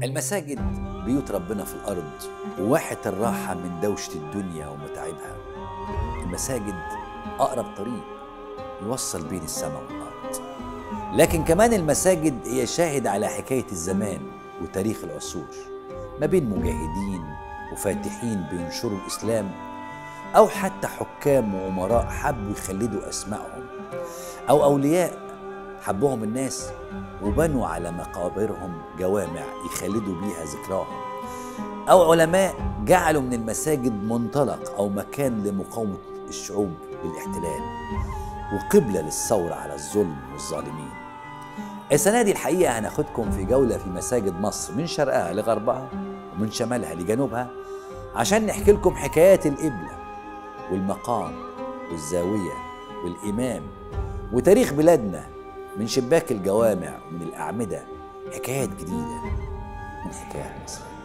المساجد بيوت ربنا في الأرض وواحة الراحة من دوشة الدنيا ومتاعبها المساجد أقرب طريق يوصل بين السماء والأرض لكن كمان المساجد هي شاهد على حكاية الزمان وتاريخ العصور ما بين مجاهدين وفاتحين بينشروا الإسلام أو حتى حكام وأمراء حبوا يخلدوا أسمائهم أو أولياء حبهم الناس وبنوا على مقابرهم جوامع يخلدوا بيها ذكراهم أو علماء جعلوا من المساجد منطلق أو مكان لمقاومة الشعوب للاحتلال وقبلة للثورة على الظلم والظالمين السنة دي الحقيقة هناخدكم في جولة في مساجد مصر من شرقها لغربها ومن شمالها لجنوبها عشان نحكي لكم حكايات القبلة والمقام والزاوية والإمام وتاريخ بلادنا من شباك الجوامع ومن الأعمدة حكايات جديدة من حكايات مصر